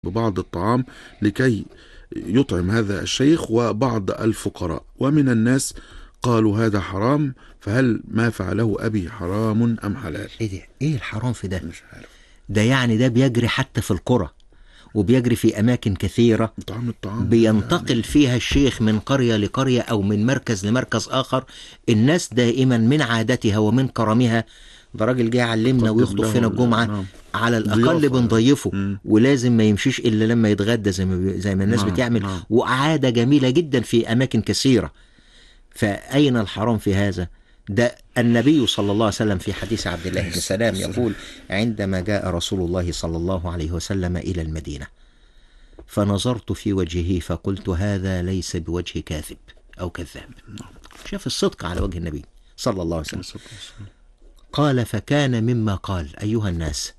ببعض الطعام لكي يطعم هذا الشيخ وبعض الفقراء ومن الناس قالوا هذا حرام فهل ما فعله أبي حرام أم حلال ايه ده ايه الحرام في ده مش عارف ده يعني ده بيجري حتى في القرى وبيجري في اماكن كثيره طعام الطعام بينتقل فيها الشيخ من قريه لقريه او من مركز لمركز اخر الناس دائما من عادتها ومن كرمها ده راجل جه يعلمنا قدم ويخطب له فينا الجمعه نعم. على الاقل ضيافة. بنضيفه مم. ولازم ما يمشيش الا لما يتغدى زي ما بي- زي ما الناس نعم، بتعمل نعم. وعاده جميله جدا في اماكن كثيره فاين الحرام في هذا ده النبي صلى الله عليه وسلم في حديث عبد الله بن سلام يقول عندما جاء رسول الله صلى الله عليه وسلم الى المدينه فنظرت في وجهه فقلت هذا ليس بوجه كاذب او كذاب شاف الصدق على وجه النبي صلى الله عليه وسلم قال فكان مما قال أيها الناس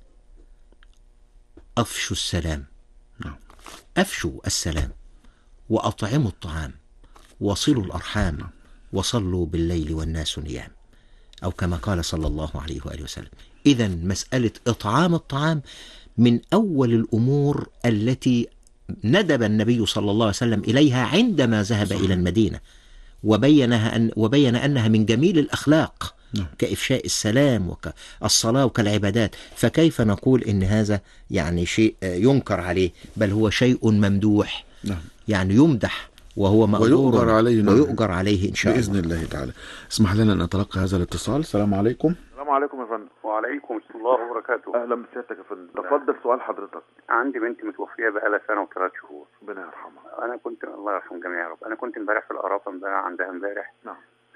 أفشوا السلام نعم. أفشوا السلام وأطعموا الطعام وصلوا الأرحام وصلوا بالليل والناس نيام أو كما قال صلى الله عليه وآله وسلم إذا مسألة إطعام الطعام من أول الأمور التي ندب النبي صلى الله عليه وسلم إليها عندما ذهب إلى المدينة وبينها أن وبين أنها من جميل الأخلاق نعم. كإفشاء السلام وكالصلاة وكالعبادات فكيف نقول إن هذا يعني شيء آه، ينكر عليه بل هو شيء ممدوح نعم يعني يمدح وهو مأجور ويؤجر عليه، نعم. ويؤجر عليه إن شاء بإذن الله الله تعالى اسمح لنا أن نتلقى هذا الاتصال السلام عليكم السلام عليكم يا فندم وعليكم السلام الله وبركاته اهلا بسيادتك يا فندم تفضل سؤال حضرتك عندي بنت متوفيه بقالها سنه وثلاث شهور ربنا يرحمها انا كنت الله يرحم جميع يا رب انا كنت امبارح في القرافه امبارح عندها امبارح نعم.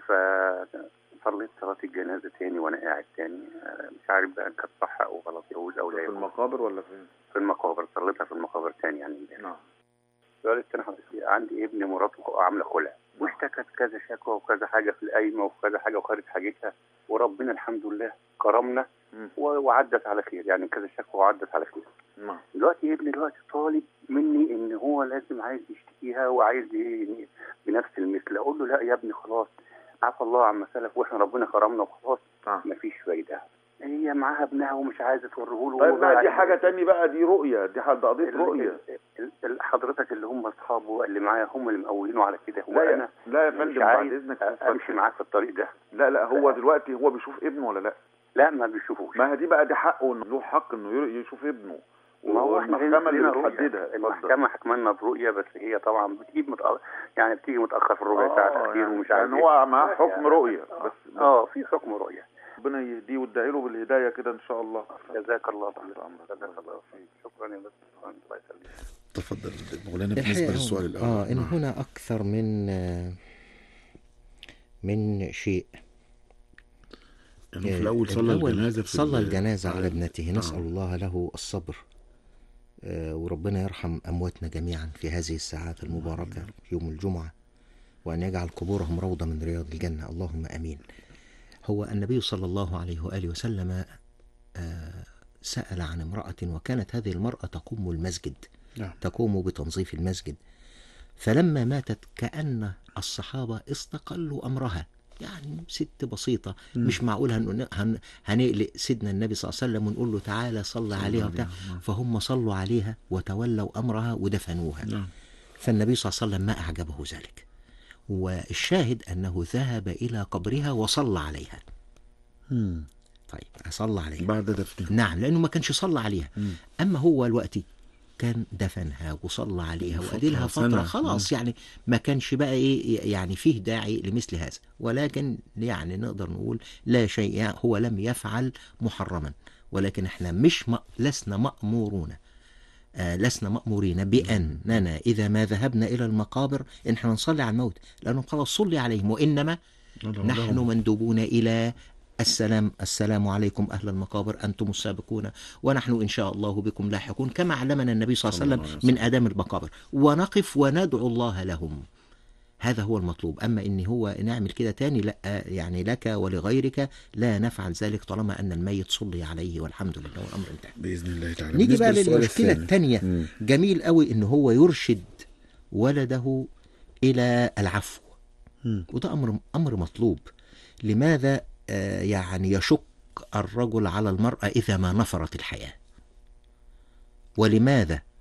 فصليت صلاه الجنازه تاني وانا قاعد تاني آه، مش عارف بقى كانت صح او غلط يجوز او لا في يجوز. المقابر ولا فين؟ في المقابر صليتها في المقابر تاني يعني امبارح نعم السؤال التاني حضرتك عندي ابن مراته عامله خلع واشتكت كذا شكوى وكذا حاجه في القايمه وكذا حاجه وخدت حاجتها وربنا الحمد لله كرمنا مم. و- وعدت على خير يعني كذا شكوى وعدت على خير نعم دلوقتي ابني دلوقتي طالب مني ان هو لازم عايز يشتكيها وعايز ي- بنفس المثل اقول له لا يا ابني خلاص عفى الله عما سلف واحنا ربنا كرمنا وخلاص نعم مفيش فايده هي معاها ابنها ومش عايزه توريه له طيب وهو ما بقى دي عايز- حاجة تاني بقى دي رؤية دي حد قضية ال- رؤية ال- ال- حضرتك اللي هم اصحابه اللي معايا هم اللي مقولينه على كده هو لا يا انا لا يا مش فندم بعد عايز اذنك امشي معاه في الطريق ده لا لا هو دلوقتي هو بيشوف ابنه ولا لا؟ لا ما بيشوفوش ما هي دي بقى دي حقه انه له حق انه ير- يشوف ابنه ما هو احنا والمحكمة اللي لنا رؤية. بتحددها اتفضل. المحكمة حكمنا برؤية بس هي طبعا بتجيب متأخر يعني بتيجي متأخر في الربع ساعة اه تأخير يعني, ومش عارف يعني إيه. هو معاه حكم رؤية بس بس اه في حكم رؤية ربنا يهديه وادعي له بالهداية كده ان شاء الله جزاك الله تحت خير أمرك. جزاك الله خير شكرا يا بس الله يسلمك تفضل مولانا الحقيقة بالنسبة هو- للسؤال الأول آه إن نعم. هنا أكثر من آه، من شيء يعني في الأول صلى الأول الجنازة في صلى ال- الجنازة على ابنته نعم. نسأل الله له الصبر آه، وربنا يرحم أمواتنا جميعا في هذه الساعات المباركة يوم الجمعة وأن يجعل قبورهم روضة من رياض الجنة اللهم أمين هو النبي صلى الله عليه وآله وسلم آه، سأل عن امرأة وكانت هذه المرأة تقوم المسجد نعم. تقوم بتنظيف المسجد فلما ماتت كأن الصحابة استقلوا أمرها يعني ست بسيطة مش معقول هن... هن... هنقلق سيدنا النبي صلى الله عليه وسلم ونقول له تعالى صلى عليها وبتاع فهم صلوا عليها وتولوا أمرها ودفنوها نعم. فالنبي صلى الله عليه وسلم ما أعجبه ذلك والشاهد أنه ذهب إلى قبرها وصلى عليها مم. طيب صلى عليها بعد دفنه نعم لأنه ما كانش صلى عليها مم. أما هو الوقت كان دفنها وصلى عليها فترة، وأدي لها فترة سنة. خلاص يعني ما كانش بقى إيه يعني فيه داعي لمثل هذا ولكن يعني نقدر نقول لا شيء يعني هو لم يفعل محرما ولكن احنا مش م... لسنا مأمورون آه لسنا مأمورين بأننا إذا ما ذهبنا إلى المقابر إن احنا نصلي على الموت لأنه قال صلي عليهم وإنما نحن مندوبون إلى السلام السلام عليكم أهل المقابر أنتم السابقون ونحن إن شاء الله بكم لاحقون كما علمنا النبي صلى الله عليه صلى الله وسلم عليه من آداب المقابر ونقف وندعو الله لهم هذا هو المطلوب أما إن هو نعمل كده تاني لا يعني لك ولغيرك لا نفعل ذلك طالما أن الميت صلي عليه والحمد لله والأمر انتهى بإذن الله تعالى نيجي بالنسبة بقى للسؤال للمشكلة الثاني. الثانية مم. جميل قوي إن هو يرشد ولده إلى العفو مم. وده أمر أمر مطلوب لماذا آه، يعني يشق الرجل على المرأة إذا ما نفرت الحياة ولماذا